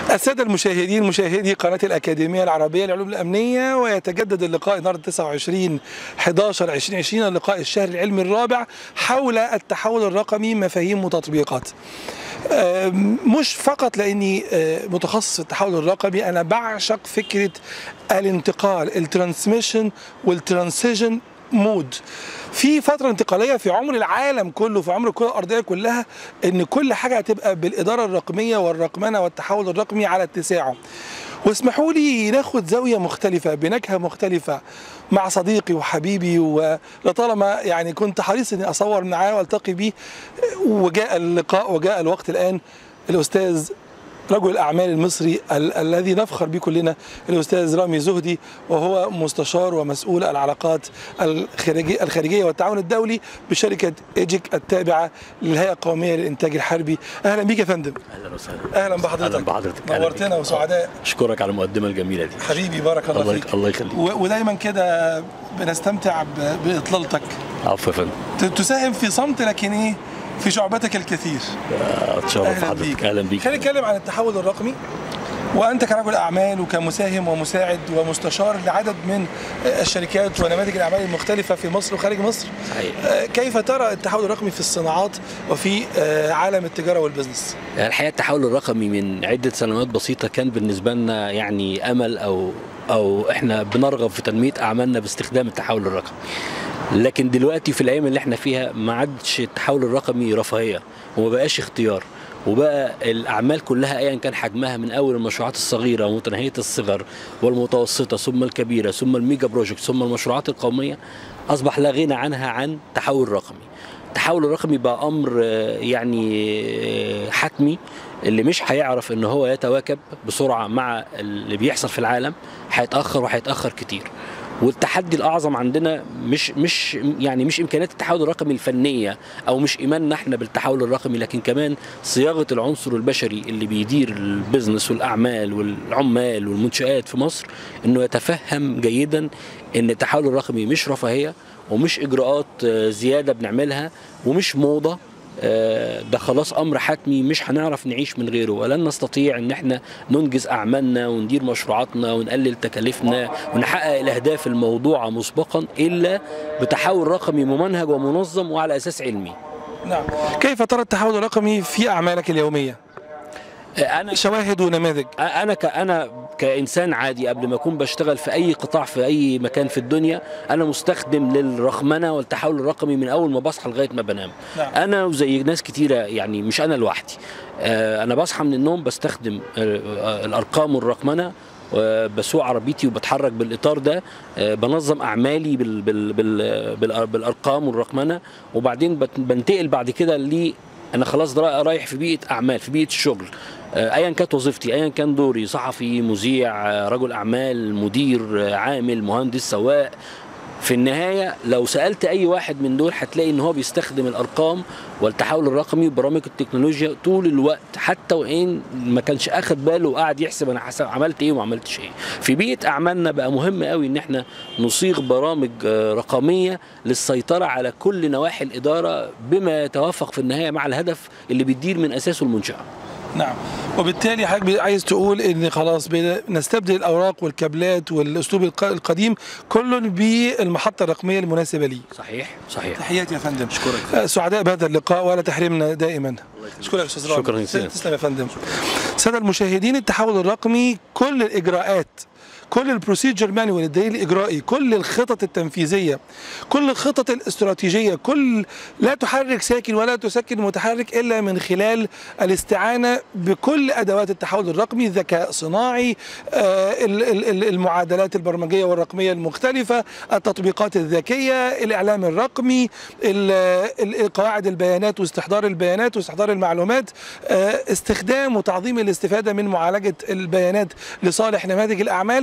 السادة المشاهدين مشاهدي قناة الأكاديمية العربية للعلوم الأمنية ويتجدد اللقاء النهارده 29 11 2020 اللقاء الشهري العلمي الرابع حول التحول الرقمي مفاهيم وتطبيقات. مش فقط لاني متخصص في التحول الرقمي انا بعشق فكره الانتقال الترانسميشن والترانسيجن مود في فترة انتقالية في عمر العالم كله في عمر الكرة الأرضية كلها إن كل حاجة هتبقى بالإدارة الرقمية والرقمنة والتحول الرقمي على اتساعه واسمحوا لي ناخد زاوية مختلفة بنكهة مختلفة مع صديقي وحبيبي ولطالما يعني كنت حريص اني اصور معاه والتقي بيه وجاء اللقاء وجاء الوقت الان الاستاذ رجل الاعمال المصري ال- الذي نفخر به كلنا الاستاذ رامي زهدي وهو مستشار ومسؤول العلاقات الخارجيه الخارجيه والتعاون الدولي بشركه ايجيك التابعه للهيئه القوميه للانتاج الحربي اهلا بيك يا فندم اهلا وسهلا اهلا بحضرتك اهلا بحضرتك أهلا نورتنا بيك. وسعداء اشكرك على المقدمه الجميله دي حبيبي بارك الله, الله فيك يك- الله يخليك. و- ودايما كده بنستمتع ب- باطلالتك عفوا يا فندم ت- تساهم في صمت لكن ايه في شعبتك الكثير اتشرف اهلا بحضرتك بيك اهلا بيك خلينا نتكلم عن التحول الرقمي وانت كرجل اعمال وكمساهم ومساعد ومستشار لعدد من الشركات ونماذج الاعمال المختلفه في مصر وخارج مصر صحيح. آه، كيف ترى التحول الرقمي في الصناعات وفي آه، عالم التجاره والبزنس الحقيقه التحول الرقمي من عده سنوات بسيطه كان بالنسبه لنا يعني امل او او احنا بنرغب في تنميه اعمالنا باستخدام التحول الرقمي لكن دلوقتي في الايام اللي احنا فيها ما عادش التحول الرقمي رفاهيه وما بقاش اختيار وبقى الاعمال كلها ايا كان حجمها من اول المشروعات الصغيره ومتناهيه الصغر والمتوسطه ثم الكبيره ثم الميجا بروجكت ثم المشروعات القوميه اصبح لا غنى عنها عن تحول رقمي التحول الرقمي بقى امر آه، يعني آه، حتمي اللي مش هيعرف ان هو يتواكب بسرعه مع اللي بيحصل في العالم هيتاخر وهيتاخر كتير والتحدي الاعظم عندنا مش مش يعني مش امكانيات التحول الرقمي الفنيه او مش ايماننا احنا بالتحول الرقمي لكن كمان صياغه العنصر البشري اللي بيدير البزنس والاعمال والعمال والمنشات في مصر انه يتفهم جيدا ان التحول الرقمي مش رفاهيه ومش اجراءات آه، زياده بنعملها ومش موضه آه، ده خلاص امر حتمي مش هنعرف نعيش من غيره ولن نستطيع ان احنا ننجز اعمالنا وندير مشروعاتنا ونقلل تكاليفنا ونحقق الاهداف الموضوعه مسبقا الا بتحول رقمي ممنهج ومنظم وعلى اساس علمي نعم كيف ترى التحول الرقمي في اعمالك اليوميه آه، انا شواهد ونماذج انا ك انا كانسان عادي قبل ما اكون بشتغل في اي قطاع في اي مكان في الدنيا انا مستخدم للرقمنه والتحول الرقمي من اول ما بصحى لغايه ما بنام نعم. انا وزي ناس كتيره يعني مش انا لوحدي آه، انا بصحى من النوم بستخدم آه، آه، الارقام والرقمنه آه، بسوق عربيتي وبتحرك بالاطار ده آه، بنظم اعمالي بال بال بال بال بالارقام والرقمنه وبعدين بت- بنتقل بعد كده ل انا خلاص را- رايح في بيئه اعمال في بيئه الشغل آه، ايا كانت وظيفتي ايا كان دوري صحفي مذيع آه، رجل اعمال مدير آه، عامل مهندس سواق في النهايه لو سالت اي واحد من دول هتلاقي ان هو بيستخدم الارقام والتحول الرقمي وبرامج التكنولوجيا طول الوقت حتى وان ما كانش اخد باله وقاعد يحسب انا حسب عملت ايه وما عملتش ايه في بيئه اعمالنا بقى مهم قوي ان احنا نصيغ برامج آه، رقميه للسيطره على كل نواحي الاداره بما يتوافق في النهايه مع الهدف اللي بيدير من اساسه المنشاه نعم وبالتالي حضرتك عايز تقول ان خلاص بن- نستبدل الاوراق والكابلات والاسلوب الق- القديم كل بالمحطه الرقميه المناسبه ليه صحيح صحيح تحياتي يا فندم أشكرك. آه، سعداء بهذا اللقاء ولا تحرمنا دائما اشكرك يا استاذ رامي. شكراً جزيلاً. تسلم يا فندم ساده المشاهدين التحول الرقمي كل الاجراءات كل البروسيجر مانوال الدليل الاجرائي كل الخطط التنفيذيه كل الخطط الاستراتيجيه كل لا تحرك ساكن ولا تسكن متحرك الا من خلال الاستعانه بكل ادوات التحول الرقمي ذكاء صناعي آه، ال- ال- ال- المعادلات البرمجيه والرقميه المختلفه التطبيقات الذكيه الاعلام الرقمي ال- ال- قواعد البيانات واستحضار البيانات واستحضار المعلومات آه، استخدام وتعظيم الاستفاده من معالجه البيانات لصالح نماذج الاعمال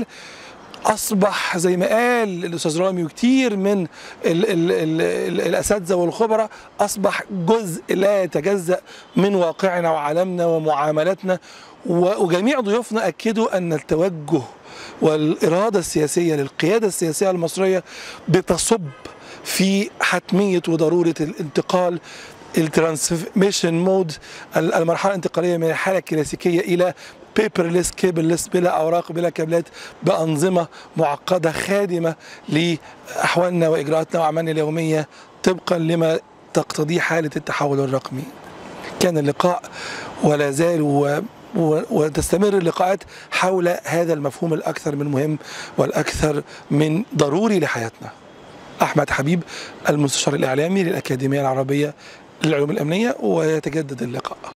اصبح زي ما قال الاستاذ رامي وكتير من ال ال ال ال الاساتذه والخبراء اصبح جزء لا يتجزا من واقعنا وعالمنا ومعاملاتنا و- وجميع ضيوفنا اكدوا ان التوجه والاراده السياسيه للقياده السياسيه المصريه بتصب في حتميه وضروره الانتقال الترانسميشن مود المرحله الانتقاليه من الحاله الكلاسيكيه الى بيبرلس كيبلس بلا اوراق بلا كابلات بانظمه معقده خادمه لاحوالنا واجراءاتنا واعمالنا اليوميه طبقا لما تقتضيه حاله التحول الرقمي. كان اللقاء ولا زال و وتستمر اللقاءات حول هذا المفهوم الاكثر من مهم والاكثر من ضروري لحياتنا. احمد حبيب المستشار الاعلامي للاكاديميه العربيه للعلوم الامنيه ويتجدد اللقاء.